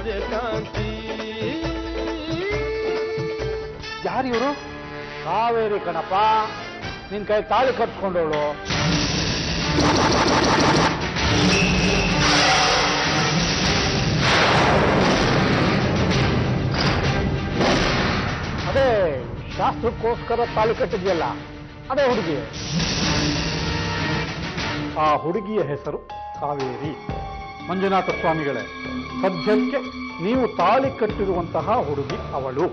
ಸೂರ್ಯಕಾಂತಿ ಯಾರು ಇವರು ಕಾವೇರಿ ಕಣಪ್ಪ ನಿನ್ ಕೈ ತಾಳಿ ಕಟ್ಕೊಂಡವಳು ಅದೇ ಶಾಸ್ತ್ರಕ್ಕೋಸ್ಕರ ತಾಳಿ ಕಟ್ಟಿದ್ಯಲ್ಲ ಅದೇ ಹುಡುಗಿ ಆ ಹುಡುಗಿಯ ಹೆಸರು ಕಾವೇರಿ ಮಂಜುನಾಥ ಸ್ವಾಮಿಗಳೇ ಸದ್ಯಕ್ಕೆ ನೀವು ತಾಳಿ ಕಟ್ಟಿರುವಂತಹ ಹುಡುಗಿ ಅವಳು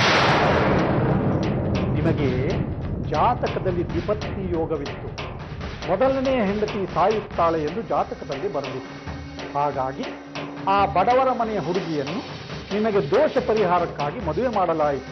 ನಿಮಗೆ ಜಾತಕದಲ್ಲಿ ವಿಪತ್ತಿ ಯೋಗವಿತ್ತು ಮೊದಲನೇ ಹೆಂಡತಿ ಸಾಯುತ್ತಾಳೆ ಎಂದು ಜಾತಕದಲ್ಲಿ ಬರೆದಿತ್ತು ಹಾಗಾಗಿ ಆ ಬಡವರ ಮನೆಯ ಹುಡುಗಿಯನ್ನು ನಿಮಗೆ ದೋಷ ಪರಿಹಾರಕ್ಕಾಗಿ ಮದುವೆ ಮಾಡಲಾಯಿತು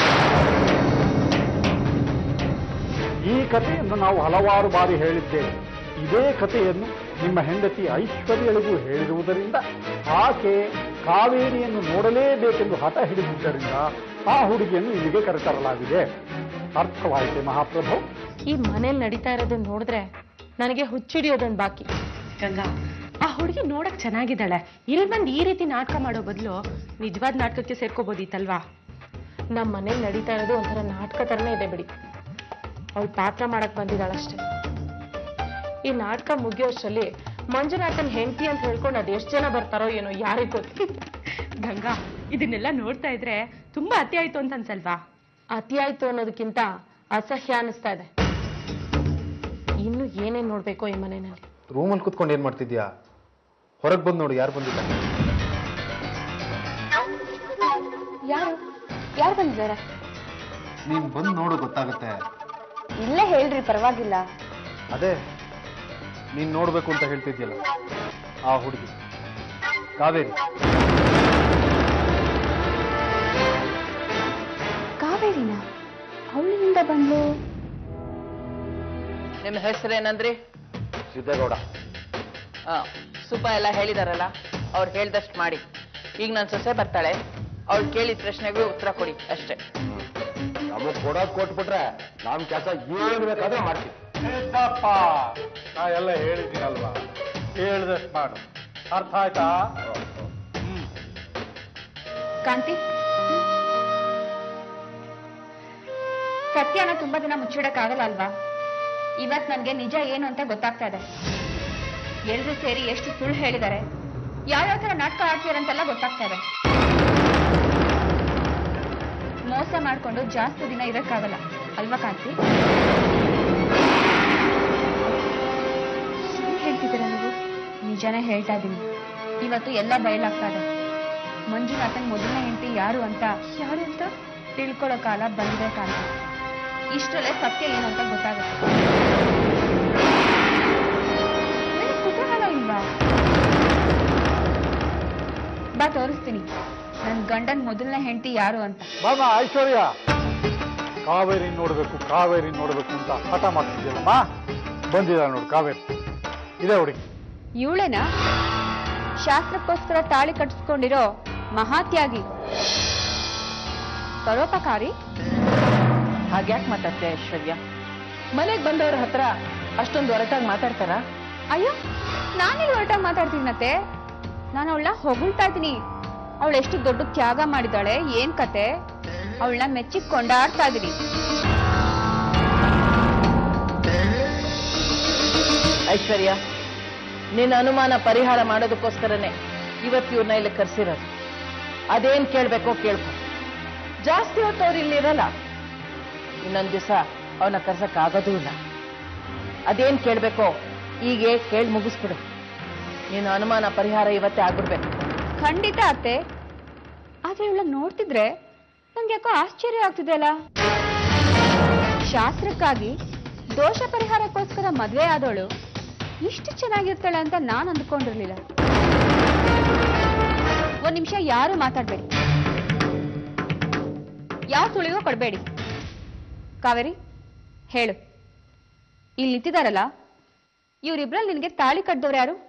ಈ ಕಥೆಯನ್ನು ನಾವು ಹಲವಾರು ಬಾರಿ ಹೇಳಿದ್ದೇವೆ ಇದೇ ಕಥೆಯನ್ನು ನಿಮ್ಮ ಹೆಂಡತಿ ಐಶ್ವರ್ಯಳಿಗೂ ಹೇಳಿರುವುದರಿಂದ ಆಕೆ ಕಾವೇರಿಯನ್ನು ನೋಡಲೇಬೇಕೆಂದು ಹಠ ಹಿಡಿದಿದ್ದರಿಂದ ಆ ಹುಡುಗಿಯನ್ನು ಇಲ್ಲಿಗೆ ಕರೆತರಲಾಗಿದೆ ಅರ್ಥವಾಯಿತೆ ಮಹಾಪ್ರಭು ಈ ಮನೇಲಿ ನಡೀತಾ ಇರೋದನ್ನ ನೋಡಿದ್ರೆ ನನಗೆ ಹುಚ್ಚಿಡಿಯೋದೊಂದು ಬಾಕಿ ಗಂಗಾ ಆ ಹುಡುಗಿ ನೋಡಕ್ ಚೆನ್ನಾಗಿದ್ದಾಳೆ ಇಲ್ಲಿ ಬಂದು ಈ ರೀತಿ ನಾಟಕ ಮಾಡೋ ಬದಲು ನಿಜವಾದ ನಾಟಕಕ್ಕೆ ಸೇರ್ಕೋಬೋದಿತ್ತಲ್ವಾ ನಮ್ಮ ಮನೇಲಿ ನಡೀತಾ ಇರೋದು ಒಂಥರ ನಾಟಕ ಥರನೇ ಇದೆ ಬಿಡಿ ಅವಳು ಪಾತ್ರ ಮಾಡಕ್ ಬಂದಿದ್ದಾಳಷ್ಟೇ ಈ ನಾಟಕ ಮುಗಿಯೋಷ್ಟರಲ್ಲಿ ಮಂಜುನಾಥನ್ ಹೆಂಡತಿ ಅಂತ ಹೇಳ್ಕೊಂಡು ಅದೆಷ್ಟು ಜನ ಬರ್ತಾರೋ ಏನೋ ಯಾರಿಗೆ ಗೊತ್ತು ಗಂಗಾ ಇದನ್ನೆಲ್ಲ ನೋಡ್ತಾ ಇದ್ರೆ ತುಂಬಾ ಅತಿ ಆಯ್ತು ಅಂತ ಅನ್ಸಲ್ವಾ ಅತಿ ಆಯ್ತು ಅನ್ನೋದಕ್ಕಿಂತ ಅಸಹ್ಯ ಅನಿಸ್ತಾ ಇದೆ ಇನ್ನು ಏನೇನ್ ನೋಡ್ಬೇಕೋ ಈ ಮನೆಯಲ್ಲಿ ರೂಮಲ್ಲಿ ಕುತ್ಕೊಂಡು ಏನ್ ಮಾಡ್ತಿದ್ಯಾ ಹೊರಗೆ ಬಂದು ನೋಡು ಯಾರು ಬಂದಿಲ್ಲ ಯಾರು ಯಾರು ಬಂದಿದ್ದಾರೆ ನೀನ್ ಬಂದು ನೋಡು ಗೊತ್ತಾಗುತ್ತೆ ಇಲ್ಲೇ ಹೇಳ್ರಿ ಪರವಾಗಿಲ್ಲ ಅದೇ ನೀನ್ ನೋಡ್ಬೇಕು ಅಂತ ಹೇಳ್ತಿದ್ಯಲ್ಲ ಆ ಹುಡುಗಿ ಕಾವೇರಿ ಕಾವೇರಿನ ಅವಳಿನಿಂದ ಬಂದು ನಿಮ್ಮ ಹೆಸರೇನಂದ್ರಿ ಸಿದ್ದೇಗೌಡ ಆ, ಸುಬ್ಬ ಎಲ್ಲ ಹೇಳಿದಾರಲ್ಲ ಅವ್ರು ಹೇಳ್ದಷ್ಟು ಮಾಡಿ ಈಗ ನನ್ನ ಸೊಸೆ ಬರ್ತಾಳೆ ಅವ್ಳು ಕೇಳಿದ ಪ್ರಶ್ನೆಗಳು ಉತ್ತರ ಕೊಡಿ ಅಷ್ಟೇ ನಮಗ್ ಕೊಡೋದ್ ಕೊಟ್ಬಿಟ್ರೆ ನಮ್ ಕೆಲಸ ಏನ್ ಬೇಕಾದ್ರೂ ಮಾಡ್ತೀವಿ ಸಿದ್ದಪ್ಪ ನಾ ಎಲ್ಲ ಹೇಳಿದ್ದೀನಲ್ವಾ ಹೇಳ್ದಷ್ಟು ಮಾಡು ಅರ್ಥ ಆಯ್ತಾ ಹ್ಮ್ ಕಾಂತಿ ಸತ್ಯನ ತುಂಬಾ ದಿನ ಮುಚ್ಚಿಡಕ್ಕಾಗಲ್ಲ ಅಲ್ವಾ ಇವತ್ ನನ್ಗೆ ನಿಜ ಏನು ಅಂತ ಗೊತ್ತಾಗ್ತಾ ಇದೆ ಎಲ್ರು ಸೇರಿ ಎಷ್ಟು ಸುಳ್ಳು ಹೇಳಿದ್ದಾರೆ ಯಾವ್ಯಾವ ತರ ನಾಟಕ ಆಡ್ತೀರಂತೆಲ್ಲ ಗೊತ್ತಾಗ್ತಾ ಇದೆ ಮೋಸ ಮಾಡ್ಕೊಂಡು ಜಾಸ್ತಿ ದಿನ ಇರಕ್ಕಾಗಲ್ಲ ಅಲ್ವಾ ಕಾಂತಿ ಏನ್ ಹೇಳ್ತಿದ್ದೀರಾ ನೀವು ನಿಜನೇ ಹೇಳ್ತಾ ಇದ್ದೀನಿ ಇವತ್ತು ಎಲ್ಲ ಬಯಲಾಗ್ತಾ ಇದೆ ಮಂಜುನಾಥನ್ ಮೊದಲನೇ ಹೆಂಡತಿ ಯಾರು ಅಂತ ಯಾರು ಅಂತ ತಿಳ್ಕೊಳ್ಳೋ ಕಾಲ ಬಂದಿದೆ ಕಾಲ ಇಷ್ಟರಲ್ಲೇ ಸತ್ಯ ಏನು ಅಂತ ಗೊತ್ತಾಗುತ್ತೆ ನಿನಗ್ ಕುತೂಹಲ ಇಲ್ವಾ ಬಾ ತೋರಿಸ್ತೀನಿ ನನ್ ಗಂಡನ್ ಮೊದಲನೇ ಹೆಂಡತಿ ಯಾರು ಅಂತ ಬಾಮ ಐಶ್ವರ್ಯ ಕಾವೇರಿ ನೋಡ್ಬೇಕು ಕಾವೇರಿ ನೋಡ್ಬೇಕು ಅಂತ ಹಠ ಮಾಡ್ತಿದ್ಯಲ್ಲಮ್ಮ ಬಂದಿದ್ದಾಳೆ ನೋಡು ಕಾವೇರಿ ಇದೇ ಹುಡುಗಿ ಇವಳೇನಾ ಶಾಸ್ತ್ರಕ್ಕೋಸ್ಕರ ತಾಳಿ ಕಟ್ಟಿಸ್ಕೊಂಡಿರೋ ಮಹಾತ್ಯಾಗಿ ಪರೋಪಕಾರಿ ಹಾಗ್ಯಾಕೆ ಮಾತಾಡ್ತೀಯ ಐಶ್ವರ್ಯ ಮನೆಗೆ ಬಂದವ್ರ ಹತ್ರ ಅಷ್ಟೊಂದು ಹೊರಟಾಗಿ ಮಾತಾಡ್ತಾರ ಅಯ್ಯೋ ನಾನಿಲ್ಲಿ ಹೊರಟಾಗಿ ಮಾತಾಡ್ತೀನತ್ತೆ ನಾನು ಅವಳನ್ನ ಹೊಗಳ್ತಾ ಇದ್ದೀನಿ ಅವಳು ಎಷ್ಟು ದೊಡ್ಡ ತ್ಯಾಗ ಮಾಡಿದಾಳೆ ಏನ್ ಕತೆ ಅವಳನ್ನ ಮೆಚ್ಚಿ ಕೊಂಡಾಡ್ತಾ ಇದೀನಿ ಐಶ್ವರ್ಯ ನಿನ್ನ ಅನುಮಾನ ಪರಿಹಾರ ಮಾಡೋದಕ್ಕೋಸ್ಕರನೇ ಇವತ್ತು ಇವ್ರನ್ನ ಇಲ್ಲಿ ಕರ್ಸಿರೋದು ಅದೇನ್ ಕೇಳ್ಬೇಕೋ ಕೇಳ್ಕೊ ಜಾಸ್ತಿ ಹೊತ್ತು ಅವ್ರು ಇಲ್ಲಿರಲ್ಲ ಇನ್ನೊಂದ್ ದಿವಸ ಅವನ ಕರ್ಸಕ್ ಆಗೋದೂ ಇಲ್ಲ ಅದೇನ್ ಕೇಳ್ಬೇಕೋ ಹೀಗೆ ಕೇಳಿ ಮುಗಿಸ್ಬಿಡು ನೀನು ಅನುಮಾನ ಪರಿಹಾರ ಇವತ್ತೇ ಆಗ್ಬಿಡ್ಬೇಕು ಖಂಡಿತ ಅತ್ತೆ ಆದ್ರೆ ಇವಳ ನೋಡ್ತಿದ್ರೆ ನಂಗೆ ಯಾಕೋ ಆಶ್ಚರ್ಯ ಆಗ್ತಿದೆಯಲ್ಲ ಶಾಸ್ತ್ರಕ್ಕಾಗಿ ದೋಷ ಪರಿಹಾರಕ್ಕೋಸ್ಕರ ಮದ್ವೆ ಆದವಳು ಇಷ್ಟು ಚೆನ್ನಾಗಿರ್ತಾಳೆ ಅಂತ ನಾನು ಅಂದ್ಕೊಂಡಿರ್ಲಿಲ್ಲ ಒಂದ್ ನಿಮಿಷ ಯಾರು ಮಾತಾಡ್ಬೇಡಿ ಯಾವ ಸುಳಿಗೂ ಕೊಡ್ಬೇಡಿ ಕಾವೇರಿ ಹೇಳು ಇಲ್ಲಿ ನಿಂತಿದಾರಲ್ಲ ಇವರಿಬ್ರಲ್ಲಿ ನಿನಗೆ ತಾಳಿ ಕಟ್ಟಿದವ್ರು ಯಾರು